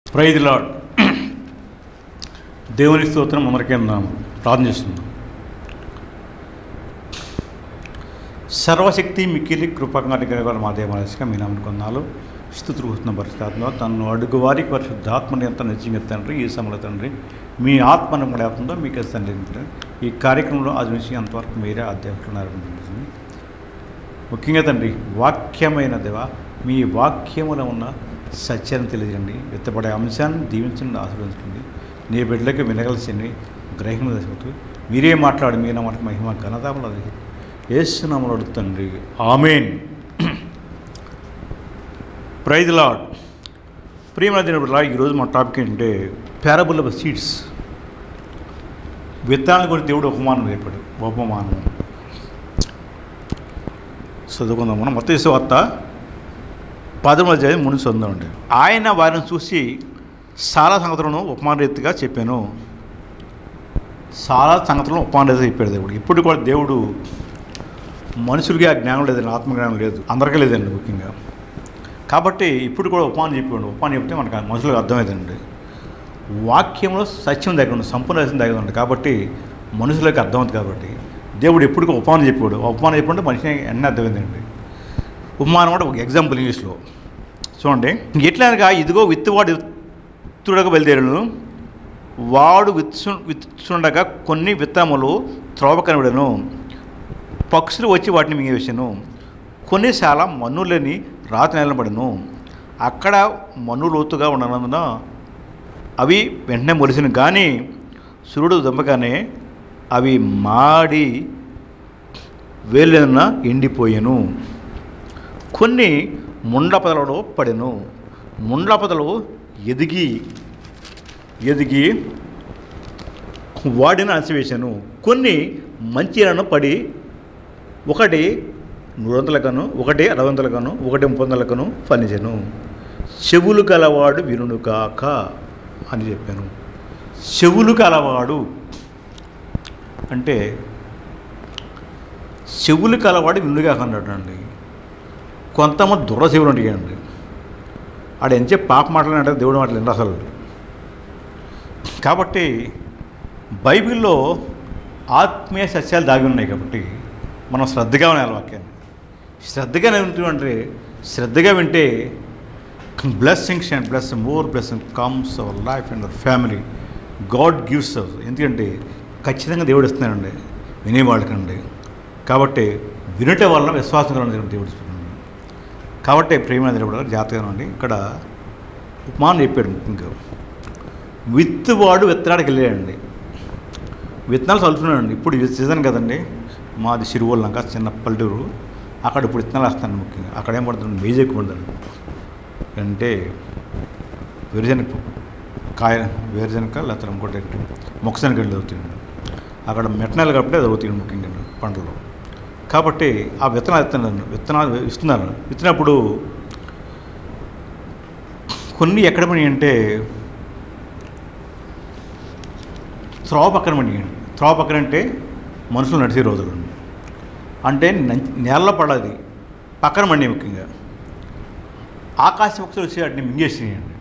Praise lord దేవుని స్తోత్రం అందరికీ ఉన్నాము ప్రార్థన చేస్తున్నాం సర్వశక్తి మిక్కిలి కృపకంగా మా దేవాలయస్గా మీ నామని కొన్నాళ్ళు స్థుతులు కూర్చున్న పరిస్థితుల్లో తను అడుగు వారికి పరిశుద్ధాత్మని ఎంత నిజంగా తండ్రి ఈ సమయంలో తండ్రి మీ ఆత్మను కూడా అవుతుందో మీకు తండ్రి ఈ కార్యక్రమంలో అది నుంచి అంతవరకు మీరే అధ్యక్షున్నారు ముఖ్యంగా తండ్రి వాక్యమైన దేవ మీ వాక్యములో ఉన్న సత్యాన్ని తెలియజండి విత్తపడే అంశాన్ని దీవించండి ఆశీర్వదించండి నీ బిడ్డలకు వినగలసింది గ్రహం దశవుతూ మీరే మాట్లాడి మీ మనకు మహిమ ఘనతాములు అది ఏసునామలు అడుగుతండి ఆమెన్ ప్రైజ్ లాడ్ ప్రియమైన దినప్పుడు ఈరోజు మన టాపిక్ ఏంటంటే ప్యారబుల్ ఆఫ్ సీడ్స్ విత్తనాల గురించి దేవుడు ఉపమానం రేపాడు ఉపమానం చదువుకుందాం మనం మొత్తం ఇస్తే వార్త పదమూడు అధ్యాయం ముందు చదువుదామండి ఆయన వారిని చూసి చాలా సంగతులను ఉపమానరీతిగా చెప్పాను చాలా సంగతులను ఉపమానరీతిగా చెప్పాడు దేవుడు ఇప్పుడు కూడా దేవుడు మనుషులకి ఆ జ్ఞానం లేదండి ఆత్మజ్ఞానం లేదు అందరికీ లేదండి ముఖ్యంగా కాబట్టి ఇప్పుడు కూడా ఉపమానం చెప్పాడు ఉపమానం చెప్తే మనకు ఆ మనుషులకు అర్థమైందండి వాక్యంలో సత్యం దగ్గర ఉంది సంపూర్ణ సత్యం దగ్గర ఉంది కాబట్టి మనుషులకు అర్థమవుతుంది కాబట్టి దేవుడు ఎప్పుడు ఉపమానం చెప్పాడు ఆ ఉపమానం చెప్పుకుంటే మనిషిని ఎన్ని అర్థమైందండి ఉపమానం అంటే ఒక ఎగ్జాంపుల్ ఇంగ్లీష్లో చూడండి ఎట్లానగా ఇదిగో విత్తువాడు విత్తుడగా బయలుదేరను వాడు విత్తు విత్తుండగా కొన్ని విత్తనములు త్రోవ కనబడను పక్షులు వచ్చి వాటిని మింగేసాను కొన్నిసార్లు మన్ను లేని రాతి నిలబడను అక్కడ మన్ను లోతుగా ఉన్నందున అవి వెంటనే మొలిసిన కానీ సూర్యుడు దంపగానే అవి మాడి వేలన ఎండిపోయాను కొన్ని ముండ్లపదలలో పడెను ముండ్లపదలు ఎదిగి ఎదిగి వాడిని అణచివేశాను కొన్ని మంచిలను పడి ఒకటి నూరు వందలకను ఒకటి అరవై వందలకను ఒకటి ముప్పై వందలకను ఫలించాను చెవులు కలవాడు వినును కాక అని చెప్పాను చెవులు కలవాడు అంటే చెవులు కలవాడు వినుగా అన్నాడు అండి కొంతమంది దుర్ర చెవులు ఉంటాయండి ఆడు ఎంచే పాప మాటలంటే దేవుడు మాటలు అసలు కాబట్టి బైబిల్లో ఆత్మీయ సత్యాలు దాగి ఉన్నాయి కాబట్టి మనం శ్రద్ధగా వినాలి వాక్యాన్ని శ్రద్ధగా వింటుంటే శ్రద్ధగా వింటే blessings and bless more blessing comes our life and our family God gives ours ఎందుకంటే ఖచ్చితంగా దేవుడు ఇస్తున్నాడండి వినేవాళ్ళకండి కాబట్టి వినటం వలన విశ్వాసం కలగడం దేవుడు ఇస్తున్నాడు కాబట్టి ప్రేమ దేవుడు జాతకం అండి ఇక్కడ ఉపమానం చెప్పాడు ముఖ్యంగా విత్తువాడు విత్తనాడికి వెళ్ళాడండి విత్తనాలు చల్లుతున్నాడండి ఇప్పుడు ఇది సీజన్ కదండి మాది సిరువోళ్ళంక చిన్న పల్లెటూరు అక్కడ ఇప్పుడు విత్తనాలు వేస్తాను ముఖ్యంగా అక్కడ ఏం పడుతుంది మేజ్ ఎక్కువ ఉండదు అంటే వేరుశనగ కాయ వేరుశనగ లేకపోతే ఇంకోటి మొక్కశనగ అవుతుంది అక్కడ మెట్టనాలు కాబట్టి అది అవుతుంది ముఖ్యంగా పంటలు కాబట్టి ఆ విత్తనాలు ఇస్తున్నారు విత్తనాలు ఇస్తున్నారు ఇచ్చినప్పుడు కొన్ని ఎక్కడ పడి అంటే త్రోవ పక్కన పడియండి త్రోవ పక్కన అంటే మనుషులు నడిచే రోజులు అంటే నేల పడది పక్కన మండి ముఖ్యంగా ఆకాశ పక్షులు వచ్చి వాటిని మింగేసినాయండి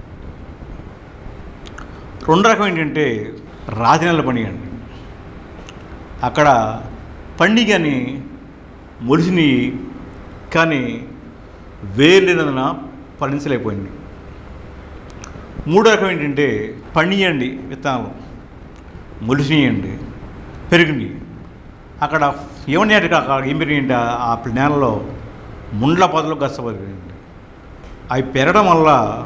రెండు రకం ఏంటంటే రాతి నెల పండిగండి అక్కడ పండిగని మొలిసిని కానీ వేలినందున పండించలేకపోయింది మూడో రకం ఏంటంటే పండియండి విత్తనాలు మొలిసినాయండి పెరిగింది అక్కడ ఏమన్నా అక్కడ ఏం పెరిగింది ఆ నేలలో ముండ్ల పొదలు గచ్చ పెరిగింది అవి పెరగడం వల్ల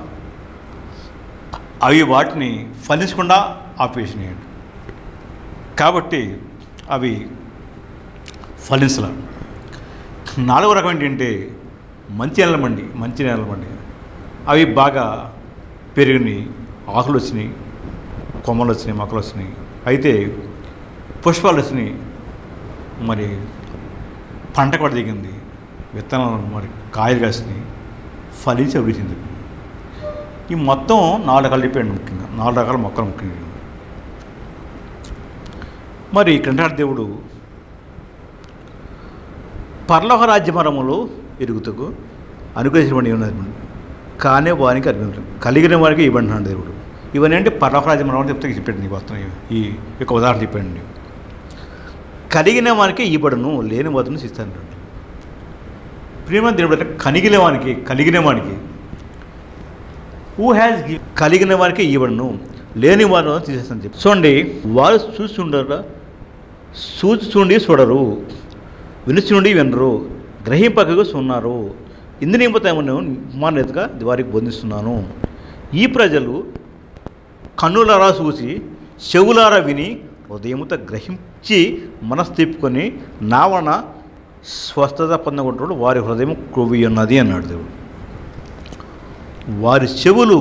అవి వాటిని ఫలించకుండా ఆపేసినాయండి కాబట్టి అవి ఫలించలే నాలుగో రకం ఏంటంటే మంచి నెలల మండి మంచి నెలల మండి అవి బాగా పెరిగినాయి ఆకులు వచ్చినాయి కొమ్మలు వచ్చినాయి మొక్కలు వచ్చినాయి అయితే పుష్పాలు వచ్చినాయి మరి పంట కూడా దిగింది విత్తనాలు మరి కాయలు కాసినాయి ఫలించి అభివృద్ధి ఈ మొత్తం నాలుగు రకాలు చెప్పాడు ముఖ్యంగా నాలుగు రకాల మొక్కలు ముఖ్యంగా మరి ఇక్కడ దేవుడు పర్లోక రాజ్యమరములు ఎరుగుతకు అనుగ్రహించబడి ఉన్నది కానే వానికి అర్పించడం కలిగిన వారికి ఇవ్వండి దేవుడు ఇవన్నీ అంటే పర్వకరాజ్యం మనం చెప్తే చెప్పాడు నీకు వస్తున్నాయి ఈ యొక్క ఉదాహరణ చెప్పండి కలిగిన వానికి ఇవ్వడను లేని వాటిని ఇస్తాను ప్రేమ దేవుడు అంటే కనిగిన వానికి కలిగిన వానికి హూ హ్యాస్ గివ్ కలిగిన వారికి ఇవ్వడను లేని వారు తీసేస్తాను చెప్పి చూడండి వారు చూస్తుండరా చూచుండి చూడరు వినుచుండి వినరు గ్రహింపకగా సున్నారు ఇందు నిమిత్తమను మానేతగా వారికి బోధిస్తున్నాను ఈ ప్రజలు కన్నులారా చూసి చెవులారా విని హృదయముతో గ్రహించి మనసు తిప్పుకొని నావన స్వస్థత పొందగొట్టాడు వారి హృదయం క్రొవ్వి ఉన్నది అన్నాడు దేవుడు వారి చెవులు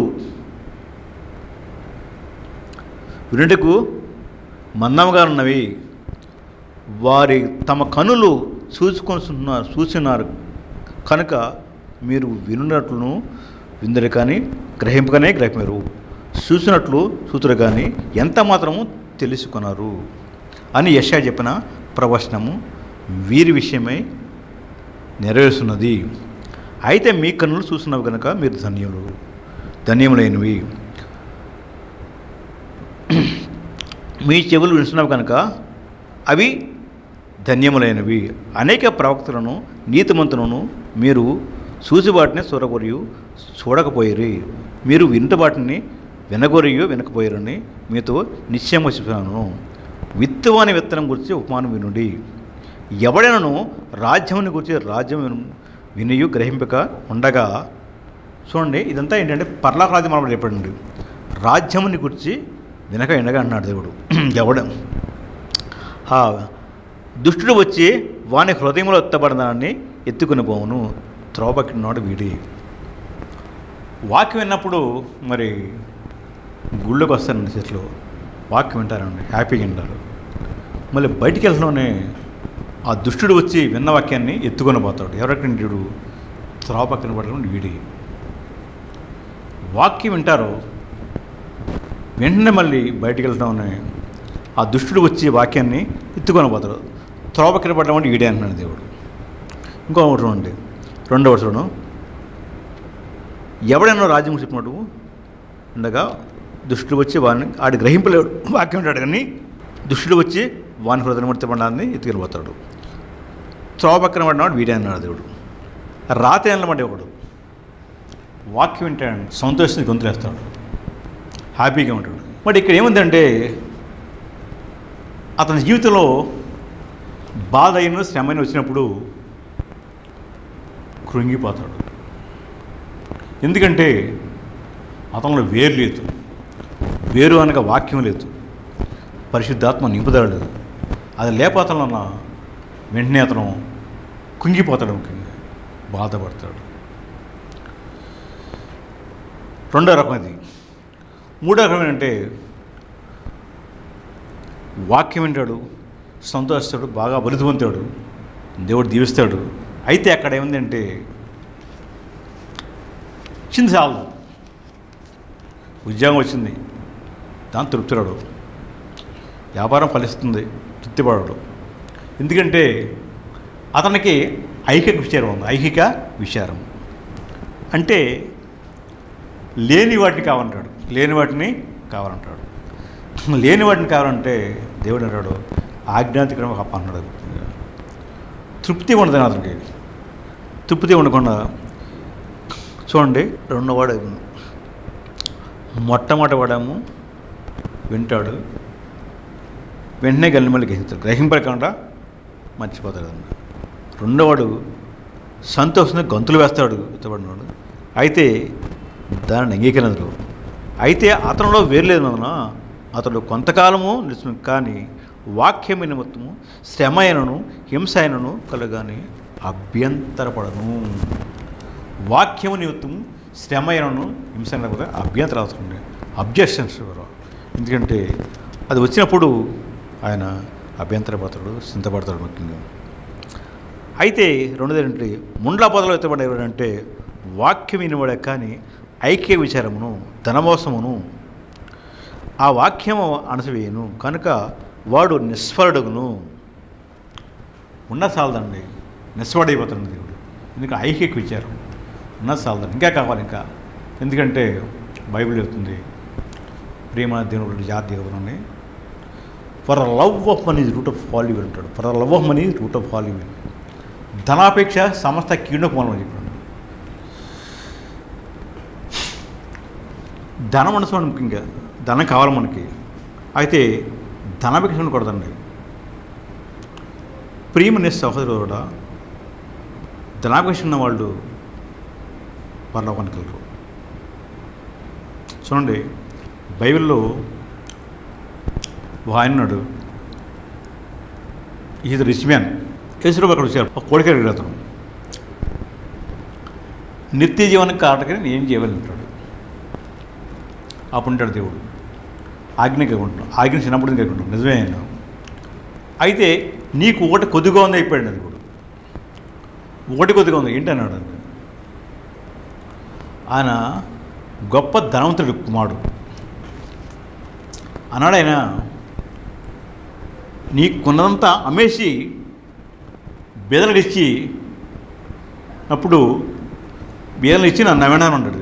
వినుటకు మందంగా ఉన్నవి వారి తమ కనులు చూసుకొస్తున్నారు చూసినారు కనుక మీరు వినున్నట్లును విందరు కానీ గ్రహింపగానే గ్రహింపరు చూసినట్లు చూతురు కానీ ఎంత మాత్రము తెలుసుకున్నారు అని యశా చెప్పిన ప్రవచనము వీరి విషయమై నెరవేరుస్తున్నది అయితే మీ కన్నులు చూసినవి కనుక మీరు ధన్యులు ధన్యములైనవి మీ చెవులు వింటున్నవి కనుక అవి ధన్యములైనవి అనేక ప్రవక్తలను నీతిమంతులను మీరు చూసి వాటిని చూడగొరియు చూడకపోయిరి మీరు వింట వాటిని వినగొరియు వినకపోయారని మీతో నిశ్చయం చెప్తున్నాను విత్తువాని విత్తనం గురించి ఉపమానం వినుడి ఎవడైనను రాజ్యముని గురించి రాజ్యం విను వినియు గ్రహింపక ఉండగా చూడండి ఇదంతా ఏంటంటే పర్లాక రాజ్యం మనం చెప్పండి రాజ్యముని గురించి వినక ఎండగా అన్నాడు దేవుడు ఎవడ ఆ దుష్టుడు వచ్చి వాని హృదయంలో ఎత్తబడదాన్ని ఎత్తుకుని పోవును త్రోపక్కినాడు వీడి వాక్యం విన్నప్పుడు మరి గుళ్ళోకి వస్తారండి చెట్లు వాక్యం వింటారండి హ్యాపీగా వింటారు మళ్ళీ బయటికి వెళ్తూనే ఆ దుష్టుడు వచ్చి విన్న వాక్యాన్ని ఎత్తుకొని పోతాడు ఎవరెక్కడ వీడు త్రోపక్కన పడడం వీడి వాక్యం వింటారు వెంటనే మళ్ళీ బయటికి వెళ్తామని ఆ దుష్టుడు వచ్చి వాక్యాన్ని ఎత్తుకొని పోతాడు త్రోపక్కన పడడం అంటే వీడే అంటున్నాడు దేవుడు ఇంకో ఒకటి చూడండి రెండవ చూడను ఎవడైనా రాజ్యం చెప్పినట్టు ఉండగా దుష్టుడు వచ్చి వాడిని ఆడి గ్రహింపలేడు వాక్యం ఉంటాడు కానీ దుష్టుడు వచ్చి వాని హృదయం పడాలని ఎత్తుకుని పోతాడు త్రోవ పక్కన పడినవాడు వీడే అన్నాడు దేవుడు రాతే అనమాట ఒకడు వాక్యం వింటాడు సంతోషించి గొంతులేస్తాడు హ్యాపీగా ఉంటాడు బట్ ఇక్కడ ఏముందంటే అతని జీవితంలో బాధ అయిన శ్రమ అయిన వచ్చినప్పుడు కృంగిపోతాడు ఎందుకంటే అతనిలో వేరు లేదు వేరు అనగా వాక్యం లేదు పరిశుద్ధాత్మ నింపుదల లేదు అది లేకపోతలన్న వెంటనే అతను కుంగిపోతాడు ముఖ్యంగా బాధపడతాడు రెండో రకం ఇది మూడో రకం ఏంటంటే వాక్యం వింటాడు సంతోషిస్తాడు బాగా బలిది పొందుతాడు దేవుడు దీవిస్తాడు అయితే అక్కడ ఏముందంటే వచ్చింది చాలు ఉద్యోగం వచ్చింది దాని తృప్తిరాడు వ్యాపారం ఫలిస్తుంది తృప్తిపడడు ఎందుకంటే అతనికి ఐహిక విచారం ఉంది ఐహిక విచారం అంటే లేని వాటిని కావాలంటాడు లేని వాటిని కావాలంటాడు లేని వాటిని కావాలంటే దేవుడు అంటాడు ఆజ్ఞాతిక్రమ అప్ప అన్నాడు తృప్తి ఉండదు అతనికి తృప్తి ఉండకుండా చూడండి రెండోవాడు మొట్టమొదటి వాడేమో వింటాడు వెంటనే గల్లిమల్లి గ్రహిస్తాడు గ్రహింపకుండా మర్చిపోతాడు అన్న రెండోవాడు సంతోషంగా గంతులు వేస్తాడు ఇతబడినాడు అయితే దానిని అంగీకరించడు అయితే అతనిలో వేరులేదన్న అతడు కొంతకాలము నిలుచును కానీ వాక్యం నిమిత్తము శ్రమ అయినను హింస అయినను కలగాని అభ్యంతరపడను వాక్యము నిమిత్తము శ్రమ అయినను హింస అయిన కూడా అభ్యంతరం అవుతుంది అబ్జెక్షన్స్ ఎందుకంటే అది వచ్చినప్పుడు ఆయన అభ్యంతరపడతాడు చింతపడతాడు ముఖ్యంగా అయితే రెండోది ఏంటంటే ముండ్ల పొదలు ఎత్తబడేవాడు అంటే వాక్యం వినివాడే కానీ ఐక్య విచారమును ధనమోసమును ఆ వాక్యము అణసివేయను కనుక వాడు నిస్ఫలుడుగును ఉన్న సాలదండి నిస్ఫలుడైపోతుంది దేవుడు ఎందుకంటే ఐక్యక విచారం ఉన్న సాలదండి ఇంకా కావాలి ఇంకా ఎందుకంటే బైబిల్ చెప్తుంది ప్రేమ దేవుడు జాతి ఎవరని for love of money is root of all evil అంటాడు for love of money is root of all evil ధనాపేక్ష సమస్త కీడుకు మూలం అని చెప్పాడు ధనం మనసు మనకి ఇంకా ధనం కావాలి మనకి అయితే ధనాపేక్ష ఉండకూడదండి ప్రియమనే సహోదరుడు కూడా ధనాపేక్ష ఉన్న వాళ్ళు పరలోకానికి వెళ్ళరు చూడండి బైబిల్లో ఒక ఆయన ఉన్నాడు ఈజ్ రిచ్ మ్యాన్ యేసురావు అక్కడ వచ్చారు ఒక కోడిక అతను నిత్య జీవనం కాటకని నేను ఏం చేయగలుగుతాడు అప్పుడు ఉంటాడు దేవుడు ఆజ్ఞ కలుగుంటాం ఆజ్ఞ చిన్నప్పుడు కలుగుంటాం నిజమే ఆయన అయితే నీకు ఒకటి కొద్దిగా ఉంది అయిపోయాడు అది కూడా ఒకటి కొద్దిగా ఉంది ఏంటి అన్నాడు అది ఆయన గొప్ప ధనవంతుడు కుమారుడు అన్నాడు ఆయన నీకున్నదంతా అమ్మేసి బేదలకు ఇచ్చి అప్పుడు బేదలు ఇచ్చి నన్ను నవ్వడాను అంటాడు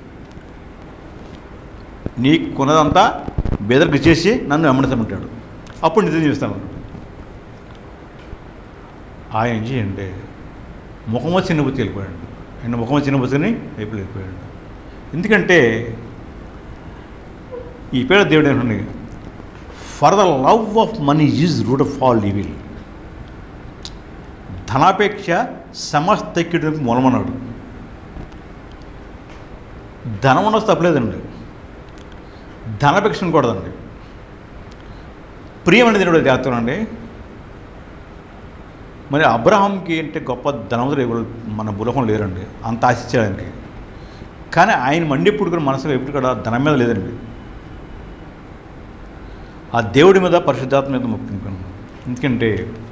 నీకున్నదంతా బేదలకు ఇచ్చేసి నన్ను వెంబడిస్తామంటాడు అప్పుడు నిజం చేస్తాను అన్నాడు. ఆయన ఏం చేయండి ముఖమో చిన్నబుద్ధి వెళ్ళిపోయాడు ఆయన ముఖమో చిన్నబుద్ధిని వైపు వెళ్ళిపోయాడు ఎందుకంటే ఈ పేరు దేవుడు ఏంటండి for the love of money is root of all evil ధనాపేక్ష సమస్త కీడుకు మూలమన్నాడు ధనం ఉన్నది తప్పలేదండి ధనాపేక్ష ఉండకూడదండి ప్రియమైన దేవుడు జాగ్రత్తనండి మరి అబ్రహాంకి అంటే గొప్ప ధనవంతుడు ఎవరు మన బులహం లేరండి అంత ఆశించాడు ఆయనకి కానీ ఆయన మండి పుడుకుని మనసులో ఎప్పుడు కూడా ధనం మీద లేదండి ఆ దేవుడి మీద పరిశుద్ధాత్మ మీద మొక్కుకున్నాను ఎందుకంటే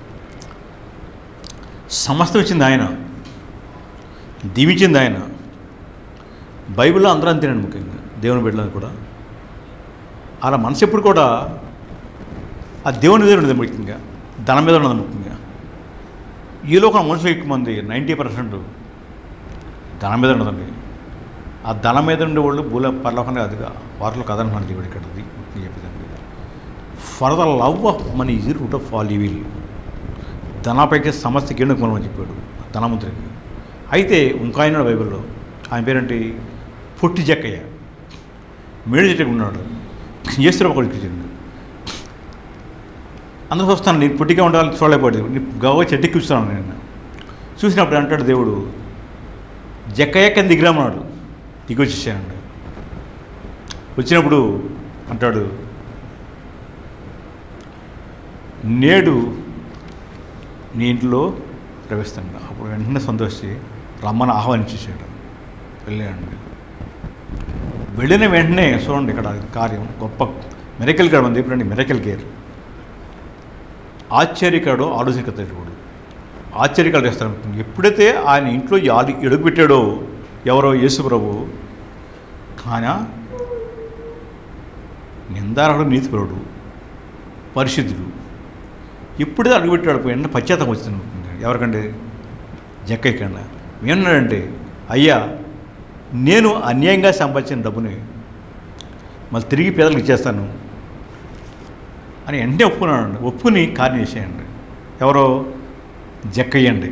సమస్తం ఇచ్చింది ఆయన దీవించింది ఆయన బైబిల్లో అందరూ అంతేనండి ముఖ్యంగా దేవుని బిడ్డలను కూడా అలా మనసు ఎప్పుడు కూడా ఆ దేవుని మీద ఉండదు ముఖ్యంగా ధనం మీద ఉన్నది ముఖ్యంగా ఈ లోకం మనుషులు ఎక్కువ మంది నైంటీ పర్సెంట్ ధనం మీద ఉండదండి ఆ ధనం మీద ఉండే వాళ్ళు భూల పరలోకాన్ని అదిగా వారిలో కథనుకున్నాను దేవుడు ఇక్కడ అది చెప్పేదండి for the love of money is root of all evil ధనాపైకి సమస్య కిందకు మనం చెప్పాడు ధనవంతుడికి అయితే ఇంకా ఆయన ఉన్నాడు బైబిల్లో ఆయన పేరేంటి పొట్టి జక్కయ్య మేడి చెట్టుకు ఉన్నాడు చేస్తారు ఒకటి ఇచ్చిండు అందుకు వస్తాను నేను పొట్టిగా ఉండాలని చూడలేకపోయాడు నీ గవ్వ చెట్టుకి చూస్తాను నేను చూసినప్పుడు అంటాడు దేవుడు జక్కయ్య కింద దిగిరామన్నాడు దిగి వచ్చేసానండి వచ్చినప్పుడు అంటాడు నేడు నీ ఇంట్లో ప్రవేశిస్తాను అప్పుడు వెంటనే సంతోషి రమ్మని ఆహ్వానించేసాడు వెళ్ళాడు వెళ్ళిన వెంటనే చూడండి ఇక్కడ కార్యం గొప్ప మెరకల్ కేర్ ఉంది ఇప్పుడు మెరకల్ కేర్ ఆశ్చర్యకాడు ఆలోచనకతడు ఆశ్చర్యకాలు చేస్తాడు ఎప్పుడైతే ఆయన ఇంట్లో యాది ఎడుగుపెట్టాడో ఎవరో యేసు ప్రభు ఆయన నిందారడు నీతిపరుడు పరిశుద్ధుడు ఎప్పుడైతే అడుగుపెట్టాడు వెంటనే పశ్చాత్తం వచ్చింది ఎవరికంటే జక్కయ్య కన్నా ఏమన్నాడంటే అయ్యా నేను అన్యాయంగా సంపాదించిన డబ్బుని మళ్ళీ తిరిగి పేదలకు ఇచ్చేస్తాను అని వెంటనే ఒప్పుకున్నాడు ఒప్పుకుని కార్యం చేసేయండి ఎవరో జక్కయ్యండి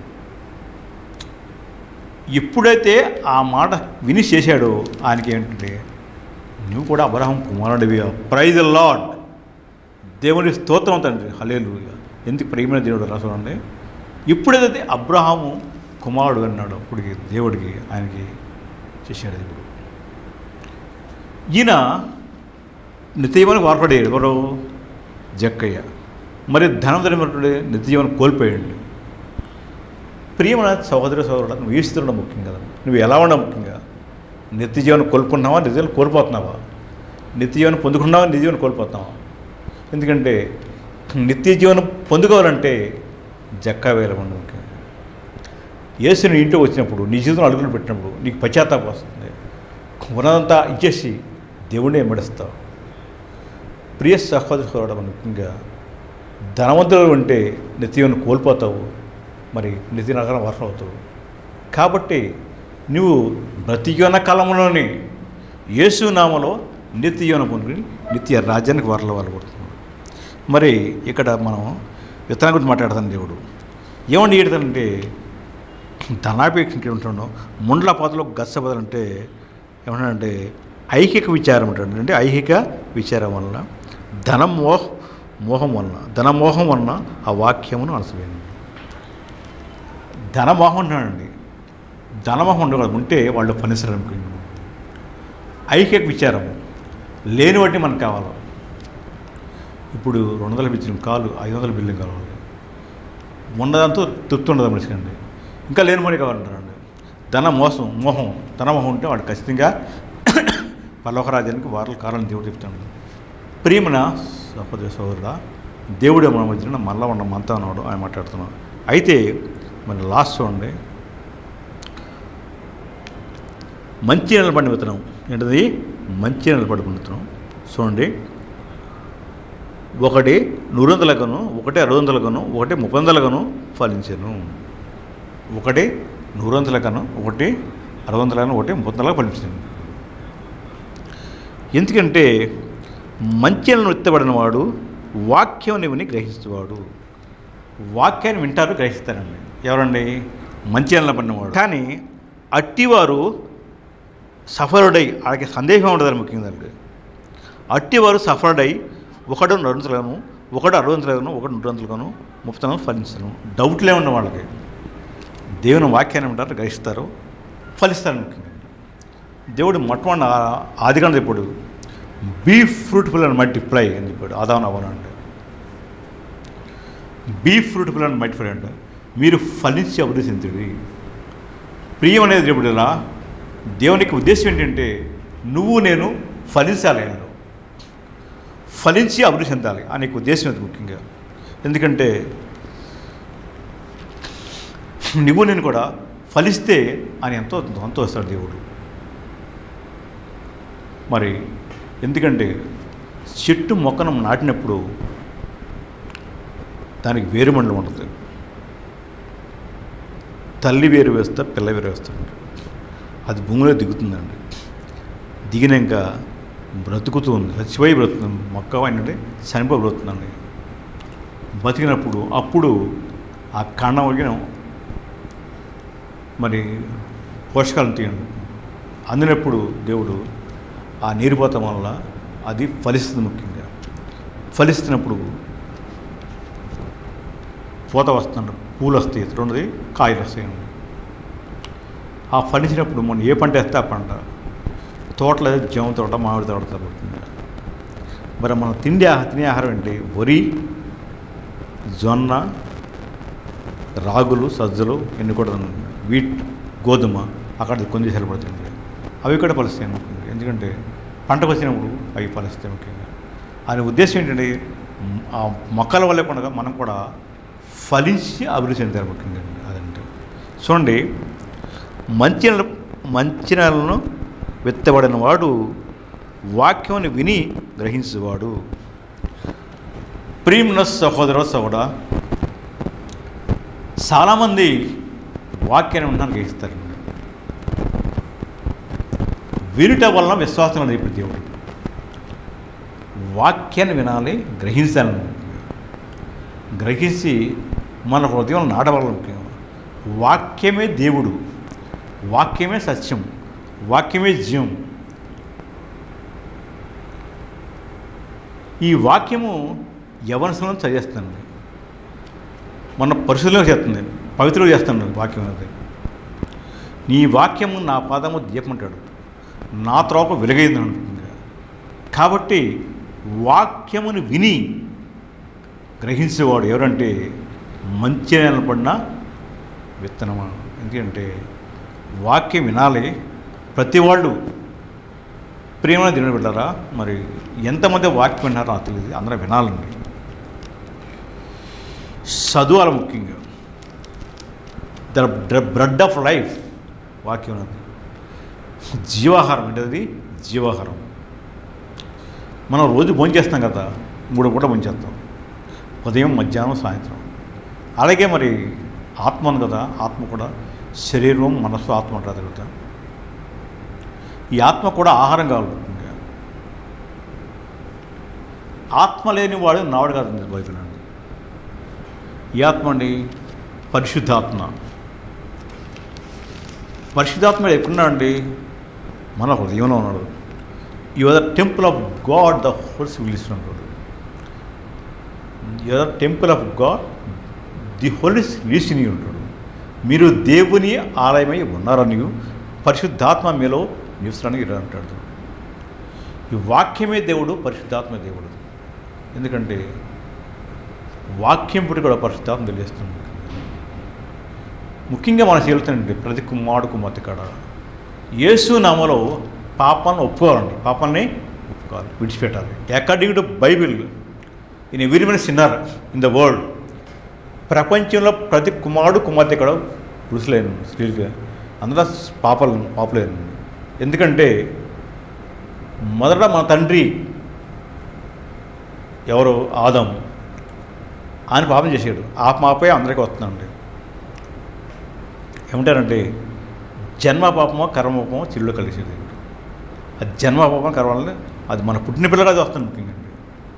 ఎప్పుడైతే ఆ మాట విని చేశాడో ఆయనకి ఏంటంటే నువ్వు కూడా అబ్రహం కుమారుడివి ప్రైజ్ లాడ్ దేవుని స్తోత్రం తండ్రి హలేలు ఎందుకు ప్రేమైన దేవుడు రాసుకోండి ఇప్పుడైతే అబ్రహాము కుమారుడు అన్నాడు అప్పటికి దేవుడికి ఆయనకి చేశాడు దేవుడు ఈయన నిత్యజీవనం వార్పడాడు ఎవరు జక్కయ్య మరి ధనం ధనమైనటువంటి నిత్యజీవనం కోల్పోయాడు ప్రియమైన సహోదర సహోదరుడు నువ్వు ఈస్తున్నాడు ముఖ్యం కదా నువ్వు ఎలా ఉండవు ముఖ్యంగా నిత్యజీవనం కోల్పోతున్నావా నిత్యజీవనం కోల్పోతున్నావా నిత్యజీవనం పొందుకున్నావా నిత్యజీవనం కోల్పోతున్నావా ఎందుకంటే నిత్య జీవనం పొందుకోవాలంటే జక్కా వేలమండి ముఖ్యం యేసుని ఇంటికి వచ్చినప్పుడు నీ జీవితం అడుగులు పెట్టినప్పుడు నీకు పశ్చాత్తాపం వస్తుంది ఉన్నదంతా ఇచ్చేసి దేవుడిని వెంబడిస్తావు ప్రియ సహోదర సోదరుడు ముఖ్యంగా ధనవంతుడు ఉంటే నిత్యం కోల్పోతావు మరి నిత్య నగరం వర్షం అవుతావు కాబట్టి నువ్వు బ్రతికిన కాలంలోని యేసు నామలో నిత్య జీవన పొందుకుని నిత్య రాజ్యానికి వరల వాళ్ళు కొడుతున్నాడు మరి ఇక్కడ మనం విత్తనం గురించి మాట్లాడతాను దేవుడు ఏమండి ఏడుతానంటే ధనాపేక్ష ఉంటున్నాం ముండ్ల పాతలో గచ్చబదలు అంటే ఏమంటాడంటే ఐహిక విచారం అంటాడు అంటే ఐహిక విచారం వలన ధనం మోహ మోహం వలన ధనమోహం వలన ఆ వాక్యమును అలసిపోయింది ధనమోహం అంటాడండి ధనమోహం ఉండకూడదు ఉంటే వాళ్ళు పనిసరానికి ఐక్యక విచారం లేని వాటిని మనకు కావాలి ఇప్పుడు రెండు వందల బిల్లింగ్ కాలు ఐదు వందల బిల్లింగ్ కావాలి ఉన్నదంతా తృప్తి ఉండదు మనిషికండి ఇంకా లేని మని కావాలంటారండి ధన మోసం మోహం ధన మోహం ఉంటే వాడు ఖచ్చితంగా పర్లోకరాజ్యానికి వారల కారణం దేవుడు చెప్తాడు ప్రియమన సహోదర సహోదరుడా దేవుడే మన మధ్యన మళ్ళా ఉన్న మంతా అన్నాడు ఆయన మాట్లాడుతున్నాడు అయితే మరి లాస్ట్ చూడండి మంచి నిలబడిన విత్తనం ఏంటది మంచి నిలబడిన విత్తనం చూడండి ఒకటి నూరు వందలకను ఒకటి అరవై వందలకను ఒకటి ముప్పై వందలకను ఫలించాను ఒకటి నూరు వందలకను ఒకటి అరవై వందలకను ఒకటి ముప్పై వందలకు ఫలించాను ఎందుకంటే మంచిలను ఎత్తబడిన వాడు వాక్యం విని గ్రహిస్తువాడు వాక్యాన్ని వింటారు గ్రహిస్తారండి ఎవరండి మంచి పడినవాడు కానీ అట్టివారు సఫరుడై వాళ్ళకి సందేహం ఉండదు ముఖ్యంగా దానికి అట్టివారు సఫరుడై ఒకడు నరుంతలను ఒకడు అరవై వందలను ఒకడు నూరు వందలను ముప్పై ఫలించను డౌట్లే ఉన్న వాళ్ళకి దేవుని వాక్యాన్ని ఉంటారు గ్రహిస్తారు ఫలిస్తారు ముఖ్యంగా దేవుడు మొట్టమొదటి ఆదికాండ ఇప్పుడు బీ ఫ్రూట్ఫుల్ అండ్ మల్టిప్లై అని చెప్పాడు ఆదావన అవన అంటే బీ ఫ్రూట్ఫుల్ అండ్ మల్టిప్లై అంటే మీరు ఫలించి అభివృద్ధి చెందుడి ప్రియం అనేది ఇప్పుడు ఇలా దేవునికి ఉద్దేశం ఏంటంటే నువ్వు నేను ఫలించాలి ఆయనలో ఫలించి అభివృద్ధి చెందాలి ఆ నీకు ఉద్దేశం అది ముఖ్యంగా ఎందుకంటే నువ్వు నేను కూడా ఫలిస్తే ఆయన ఎంతో సంతోషిస్తాడు దేవుడు మరి ఎందుకంటే చెట్టు మొక్కను నాటినప్పుడు దానికి వేరుమండలం ఉంటుంది తల్లి వేరు వేస్తా పిల్ల వేరు వేస్తాడు అది భూమిలో దిగుతుందండి దిగినాక బ్రతుకుతుంది చచ్చిపోయి బ్రతుకుతుంది మొక్క ఏంటంటే చనిపోయి బ్రతుకుతుందండి బతికినప్పుడు అప్పుడు ఆ కాండం వగిన మరి పోషకాలను తీయండి అందినప్పుడు దేవుడు ఆ నీరుపోతం వల్ల అది ఫలిస్తుంది ముఖ్యంగా ఫలిస్తున్నప్పుడు పూత వస్తుంది పూలు వస్తాయి రెండోది కాయలు వస్తాయండి ఆ ఫలించినప్పుడు మనం ఏ పంట వేస్తే ఆ పంట తోటలో జామ తోట మామిడి తోట తగ్గుతుంది మరి మనం తిండి ఆహా- తినే ఆహారం ఏంటి వరి జొన్న రాగులు సజ్జలు ఎన్ని కూడా వీట్ గోధుమ అక్కడ కొన్ని సరిపడుతుంది అవి కూడా ఫలిస్తాయి ముఖ్యంగా ఎందుకంటే పంటకు వచ్చినప్పుడు అవి ఫలిస్తాయి ముఖ్యంగా ఆయన ఉద్దేశం ఏంటంటే మ్, ఆ మొక్కల వల్లే కూడా మనం కూడా ఫలించి అభివృద్ధి చెందారు ముఖ్యంగా అదంటే చూడండి మంచి నెల మంచి నెలను విత్తబడిన వాడు వాక్యాన్ని విని గ్రహించేవాడు ప్రియమున సహోదర సహోడ చాలామంది వాక్యాన్ని ఉన్నాను గ్రహిస్తారు వినుట వలన విశ్వాసం అనేది ఇప్పుడు దేవుడు వాక్యాన్ని వినాలి గ్రహించాలి గ్రహించి మన హృదయం నాటవల్ల ముఖ్యం వాక్యమే దేవుడు వాక్యమే సత్యం వాక్యమే జీవం ఈ వాక్యము యవనసలను చదివేస్తాను మన పరిశుద్ధంగా చేస్తుంది పవిత్రంగా చేస్తాను వాక్యం అనేది నీ వాక్యము నా పాదము దీపమంటాడు నా త్రోప వెలుగైంది అంటుంది కాబట్టి వాక్యమును విని గ్రహించేవాడు ఎవరంటే మంచి నిలబడిన విత్తనం ఎందుకంటే వాక్యం వినాలి ప్రతి వాళ్ళు ప్రేమను తిన బిడ్డారా మరి ఎంతమంది వాక్యం విన్నారో నాకు తెలియదు అందరూ వినాలండి చదువాలి ముఖ్యంగా ద బ్రెడ్ ఆఫ్ లైఫ్ వాక్యం అనేది జీవాహారం అంటే అది జీవాహారం మనం రోజు భోంచేస్తాం కదా మూడు పూట భోంచేస్తాం ఉదయం మధ్యాహ్నం సాయంత్రం అలాగే మరి ఆత్మ ఉంది కదా ఆత్మ కూడా శరీరం మనస్సు ఆత్మ అంటారు తెలుగుతా ఈ ఆత్మ కూడా ఆహారం కావాలి ముఖ్యంగా. ఆత్మ లేని వాడు నావాడు కాదు బైబిల్ అండి ఈ ఆత్మ అండి పరిశుద్ధాత్మ పరిశుద్ధాత్మ ఎక్కడున్నాడండి మన హృదయంలో ఉన్నాడు you are the temple of God the holes పిలుస్తున్నాడు you are temple of God the holies లీసిని ఉంటాడు మీరు దేవుని ఆలయమై ఉన్నారని పరిశుద్ధాత్మ మీలో నివసరానికి ఇలా అంటాడు ఈ వాక్యమే దేవుడు పరిశుద్ధాత్మ దేవుడు ఎందుకంటే వాక్యం పుట్టి కూడా పరిశుద్ధాత్మ తెలియస్తుంది ముఖ్యంగా మన చేలుతానండి ప్రతి కుమారుడు కుమార్తె కాడ యేసు నామలో పాపాలను ఒప్పుకోవాలండి పాపాలని ఒప్పుకోవాలి విడిచిపెట్టాలి according to Bible in every sinner in the world ప్రపంచంలో ప్రతి కుమారుడు కుమార్తె కూడా పురుషులేను స్త్రీలుగా అందరూ పాపలు పాపలేను ఎందుకంటే మొదట మన తండ్రి ఎవరు ఆదం ఆయన పాపం చేసాడు ఆ పాపే అందరికీ వస్తుందండి ఏమంటారంటే జన్మ పాపమో కర్మ పాపమో చిల్లు కలిసేది అది జన్మ పాపం కర్మ వల్ల అది మన పుట్టిన పిల్లగా అది వస్తుంది ముఖ్యంగా అండి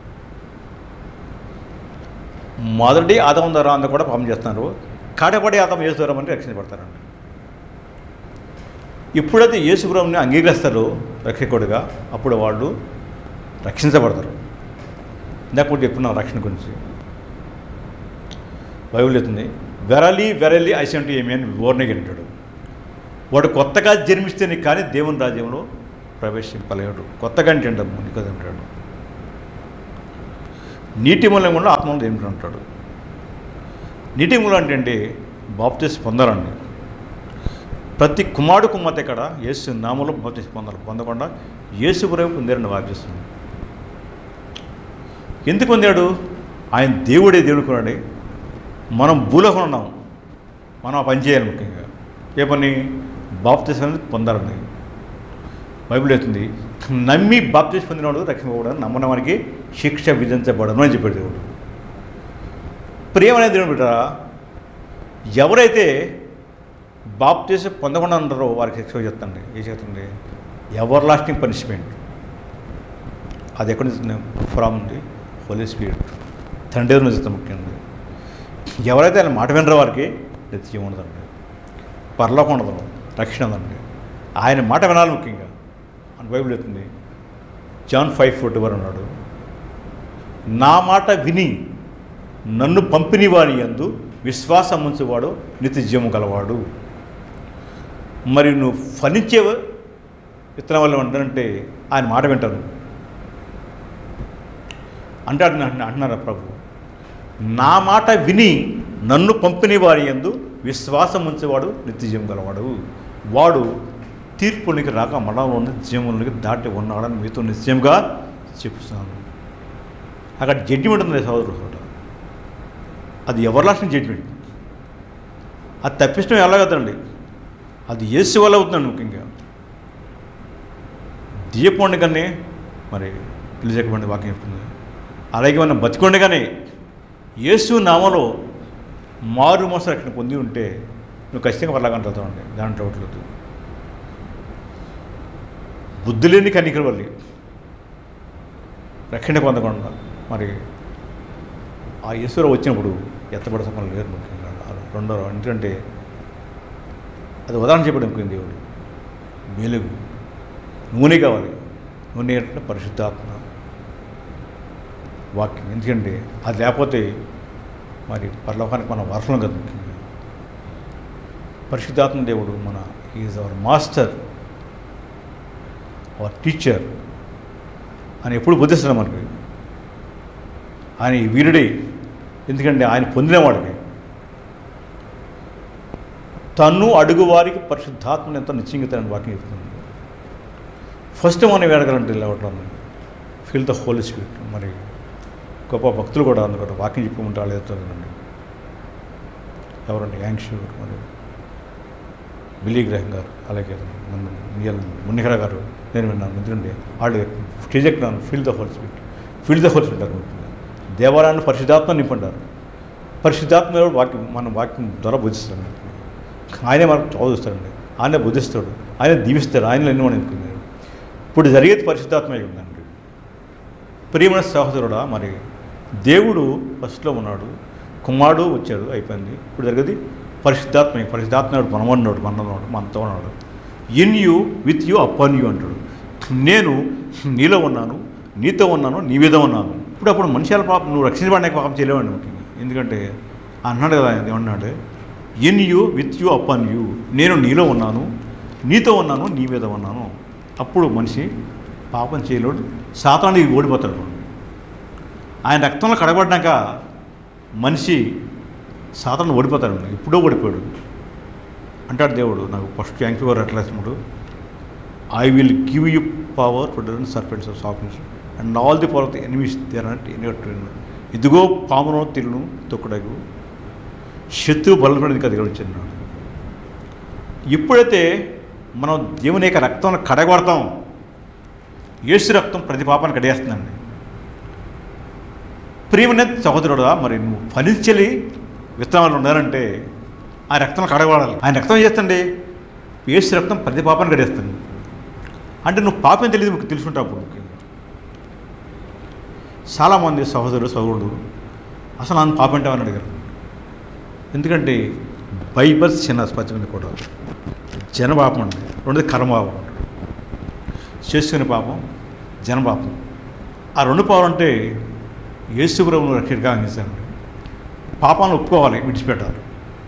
మొదటి ఆదం ద్వారా అందరూ కూడా పాపం చేస్తున్నారు కాటపడి ఆదం యేసు ద్వారా అని రక్షించబడతారండి ఎప్పుడైతే యేసుగురంని అంగీకరిస్తారో రక్షకుడిగా అప్పుడు వాళ్ళు రక్షించబడతారు ఇందాక కూడా చెప్పున్నాం రక్షణ గురించి బైబిల్ చెప్తుంది వెరలి వెరలి ఐసంటూ ఏమి అని వివరణగా అంటాడు వాడు కొత్తగా జన్మిస్తేనే కానీ దేవుని రాజ్యంలో ప్రవేశింపలేడు కొత్తగా అంటే అంటాడు కదా అంటాడు నీటి మూలం కూడా ఆత్మలో దేవుడు అంటాడు నీటి మూలం అంటే ఏంటి బాప్తీస్ పొందాలండి ప్రతి కుమారుడు కుమార్తె ఇక్కడ యేసు నామంలో బాప్తీస్ పొందాలి పొందకుండా యేసు గురం పొందారని వాగ్చిస్తుంది ఎందుకు పొందాడు ఆయన దేవుడే దేవుడు కొన్నాడు మనం భూలోకం ఉన్నాం మనం ఆ పని చేయాలి ముఖ్యంగా ఏ పని బాప్తీసం అనేది పొందాలని బైబిల్ అవుతుంది నమ్మి బాప్తీస్ పొందినవాడు రక్షింపబడని నమ్మన వారికి శిక్ష విధించబడను అని చెప్పాడు దేవుడు ప్రేమ అనేది దేవుడు బిడ్డరా ఎవరైతే బాప్తీసం పొందకుండా ఉంటారో వారికి శిక్ష చెప్తండి ఏం చెప్తుంది ఎవర్ లాస్టింగ్ పనిష్మెంట్ అది ఎక్కడి నుంచి ఫ్రమ్ ది హోలీ స్పిరిట్ తండ్రి నుంచి చెప్తాం ముఖ్యంగా ఎవరైతే ఆయన మాట వినరో వారికి నిత్యం ఉండదండి పరలోకం ఉండదు రక్షణ ఉందండి ఆయన మాట వినాలి ముఖ్యంగా అని బైబిల్ చెప్తుంది జాన్ ఫైవ్ ఫోర్టీ వర్ ఉన్నాడు నా మాట విని నన్ను పంపిణీ వాడి యందు విశ్వాసం ఉంచేవాడు నిత్య జీవము గలవాడు మరి నువ్వు ఫలించే విత్తనం వల్ల ఉంటానంటే ఆయన మాట వింటాను అంటాడు అంటున్నారా ప్రభు నా మాట విని నన్ను పంపిణీ వారి ఎందు విశ్వాసం ఉంచేవాడు నిత్యజీవం గలవాడు వాడు తీర్పునికి రాక మరణంలోని జీవంలోనికి దాటి ఉన్నాడని మీతో నిశ్చయంగా చెప్తున్నాను అక్కడ జడ్జిమెంట్ ఉంది సోదరు చోట అది ఎవరిలాసిన జడ్జిమెంట్ అది తప్పించడం ఎలాగదండి అది ఏసు వల్ల అవుతుందండి ముఖ్యంగా దీపండుగానే మరి పిలిచకపోండి వాక్యం చెప్తుంది అలాగే మనం బతికొండగానే యేసు నామలో మారు మోస రక్షణ పొంది ఉంటే నువ్వు ఖచ్చితంగా పర్లాగంటావు అండి దాంట్లో ఒకట్లేదు బుద్ధి లేని కన్నికల వల్లి రక్షణ పొందకుండా మరి ఆ యేసులో వచ్చినప్పుడు ఎత్తబడ సమయం లేరు ముఖ్యంగా రెండో ఎందుకంటే అది ఉదాహరణ చెప్పడం ముఖ్యం దేవుడు వెలుగు నూనె కావాలి నూనె అంటే పరిశుద్ధాత్మ వాక్యం ఎందుకంటే అది లేకపోతే మరి పరలోకానికి మనం వారసులం కదా ముఖ్యంగా పరిశుద్ధాత్మ దేవుడు మన is our master our teacher అని ఎప్పుడు బుద్ధిస్తున్నాం మనకి ఆయన ఈ వీరుడే ఎందుకంటే ఆయన పొందిన వాడికి తన్ను అడుగువారికి పరిశుద్ధాత్మను ఎంత నిశ్చింగత అని వాక్యం చెప్తుంది ఫస్ట్ మనం వేడగలంటే లేవటం ఫీల్ ద హోలీ స్పిరిట్ మరి గొప్ప భక్తులు కూడా అందులో వాక్యం చెప్పుకుంటే వాళ్ళు ఎదుగుతుందండి ఎవరండి యాంక్షూర్ మరి బిలీ గ్రహం గారు అలాగే మున్నిహర గారు నేను విన్నాను ఎందుకంటే వాళ్ళు స్టేజ్ ఎక్కినాను feel the holy spirit feel the holy spirit అనుకుంటున్నాను దేవాలయాన్ని పరిశుద్ధాత్మ నింపంటారు పరిశుద్ధాత్మ వాక్యం మన వాక్యం ద్వారా బోధిస్తాను ఆయనే మనకు చదువుస్తాడండి ఆయనే బుద్ధిస్తాడు ఆయన దీవిస్తాడు ఆయన ఎన్ని మనం అనుకున్నాడు ఇప్పుడు జరిగేది పరిశుద్ధాత్మ అయి ఉందండి ప్రియమైన సహోదరుడా మరి దేవుడు ఫస్ట్లో ఉన్నాడు కుమారుడు వచ్చాడు అయిపోయింది ఇప్పుడు జరిగేది పరిశుద్ధాత్మ పరిశుద్ధాత్మ మనమన్నాడు మనన్నాడు మనతో ఉన్నాడు in you with you upon you అంటాడు నేను నీలో ఉన్నాను నీతో ఉన్నాను నీ మీద ఉన్నాను ఇప్పుడు అప్పుడు మనుషుల పాపం నువ్వు రక్షించబడడానికి పాపం చేయలేవండి ముఖ్యంగా ఎందుకంటే అన్నాడు కదా ఆయన ఏమన్నాడు in you with you upon you నేను నీలో ఉన్నాను నీతో ఉన్నాను నీ మీద ఉన్నాను అప్పుడు మనిషి పాపం చేయలేడు సాతానికి ఓడిపోతాడు ఆయన రక్తంలో కడగబడ్డాక మనిషి సాతాను ఓడిపోతాడు ఎప్పుడో ఓడిపోయాడు అంటాడు దేవుడు నాకు ఫస్ట్ థ్యాంక్ యూ అట్లేసినప్పుడు I will give you power to done serpents of softness and all the power of the enemies there అంటే ఇదిగో పామును తిరును తొక్కుడగు శత్రువు బలపడేది కదా వచ్చాడు ఎప్పుడైతే మనం దేవుని యొక్క రక్తంలో కడగబడతాం యేసు రక్తం ప్రతి పాపాన్ని కడిగేస్తుందండి ప్రియమైన సహోదరుడా మరి నువ్వు ఫలించలి విత్తనాలు ఉండాలంటే ఆ రక్తం కడగబడాలి ఆయన రక్తం ఏం చేస్తండి యేసు రక్తం ప్రతి పాపాన్ని కడిగేస్తుంది అంటే నువ్వు పాపం తెలియదు మీకు తెలుసుంటావు అప్పుడు ముఖ్యంగా చాలామంది సహోదరుడు సహోదరుడు అసలు నన్ను పాపం అంటావని అడిగారు ఎందుకంటే బైబల్ చిన్న స్పష్టమైన కూడా జనపాపం అండి రెండోది కర్మపాపం అండి చేసుకునే పాపం జనపాపం ఆ రెండు పాపం అంటే యేసుప్రభును రక్షకుడిగా అందించాలండి పాపాన్ని ఒప్పుకోవాలి విడిచిపెట్టాలి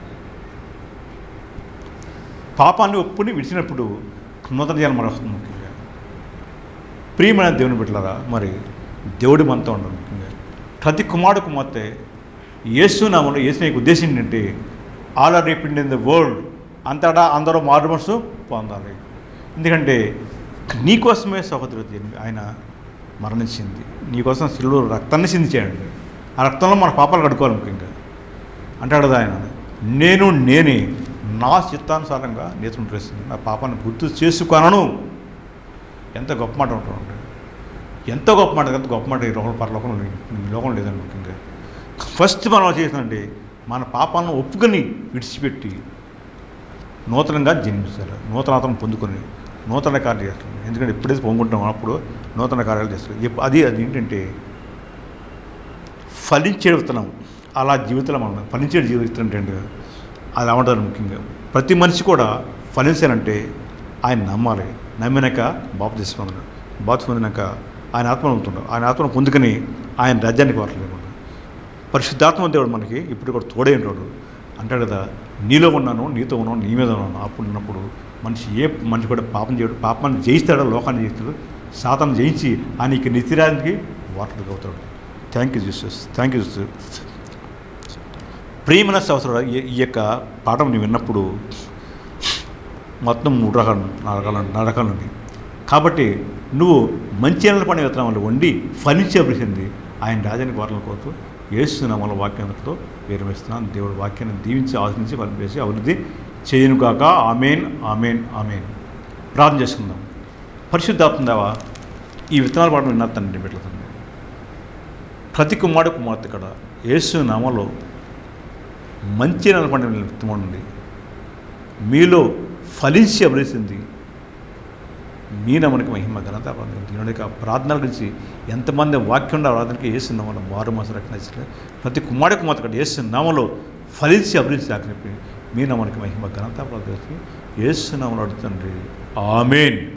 పాపాన్ని ఒప్పుని విడిచినప్పుడు నూతన జన్మ వస్తుంది ముఖ్యంగా ప్రియమైన దేవుని బిడ్డలారా మరి దేవుడి మనతో ఉండదు ముఖ్యంగా ప్రతి కుమారుడు కుమార్తె యేసు నామను యేసు యొక్క ఉద్దేశం ఏంటంటే all are repent in the world అంతటా అందరూ మారు మనసు పొందాలి ఎందుకంటే నీకోసమే సహోదరు ఆయన మరణించింది నీకోసం సిల్లు రక్తాన్ని సిందించాడండి ఆ రక్తంలో మన పాపాలు కడుకోవాలి ముఖ్యంగా అంటాడు కదా ఆయన నేను నేనే నా చిత్తానుసారంగా నేతను చేస్తుంది నా పాపాన్ని గుర్తు చేసుకొనను ఎంత గొప్ప మాట ఉంటుంది ఎంతో గొప్ప మాట ఎంత గొప్ప మాట ఈ లోకం పరలోకం ఈ లోకం లేదండి ముఖ్యంగా ఫస్ట్ మనం చేసినండి మన పాపాలను ఒప్పుకొని విడిచిపెట్టి నూతనంగా జన్మిస్తారు నూతనాతనం పొందుకొని నూతన కార్యాలు చేస్తాం ఎందుకంటే ఎప్పుడైతే పొంగుంటామో అప్పుడు నూతన కార్యాలు చేస్తాం ఎప్పు- అది అది ఏంటంటే ఫలించే విత్తనం అలా జీవితంలో మనం ఫలించే జీవితం ఏంటంటే అది అవ్వడం ముఖ్యంగా ప్రతి మనిషి కూడా ఫలించాలంటే ఆయన నమ్మాలి నమ్మినాక బాపు తీసుకుందాం బాపు పొందినాక ఆయన ఆత్మ పొందుతుంటాం ఆయన ఆత్మను పొందుకొని ఆయన రాజ్యానికి వారలేదు పరిశుద్ధాత్మ దేవుడు మనకి ఇప్పుడు కూడా తోడే ఉంటాడు అంటాడు కదా నీలో ఉన్నాను నీతో ఉన్నాను నీ మీద ఉన్నాను అప్పుడు ఉన్నప్పుడు మనిషి ఏ మనిషి కూడా పాపం చేయడు పాపాన్ని జయిస్తాడో లోకాన్ని జయిస్తాడు సాతాన్ని జయించి ఆయనకి నిత్యరానికి వాటర్ అవుతాడు thank you Jesus thank you Jesus ప్రియమైన సంవత్సరాలు ఈ యొక్క పాఠం నువ్వు విన్నప్పుడు మొత్తం మూడు రకాలు నాలుగు రకాలు నాలుగు రకాలు ఉన్నాయి కాబట్టి నువ్వు మంచి నెలల పండుగ విత్తనాలు వండి ఫలించే అభివృద్ధి ఆయన రాజానికి వారల కోరుతూ ఏసునామల వాక్యంతో విరమిస్తున్నాను దేవుడు వాక్యాన్ని దీవించి ఆశించి ఫలింపేసి అభివృద్ధి చేయను కాక ఆమెన్ ఆమెన్ ఆమెన్ ప్రార్థన చేసుకుందాం పరిశుద్ధాత్మ దేవా ఈ విత్తనాల పాఠం విన్నా తండ్రి బిడ్డల ప్రతి కుమారుడు కుమార్తె ఇక్కడ యేసు నామలో మంచి నెలపండి విత్తనం ఉంది మీలో ఫలించి అభివృద్ధింది మీ నమ్మనికి మహిమ ఘనత పొందింది. దీని యొక్క ప్రార్థనల గురించి ఎంతమంది వాక్యం ప్రార్థనకి వేస్తున్నామని వారు మాసం రక్షణ ప్రతి కుమారుడు కుమార్తె ఇక్కడ వేస్తున్నామలో ఫలించి అభివృద్ధి ఆకలిపి మీ నమ్మనికి మహిమ ఘనత పొందింది. యేసు నామలో అడుగుతండ్రి ఆమెన్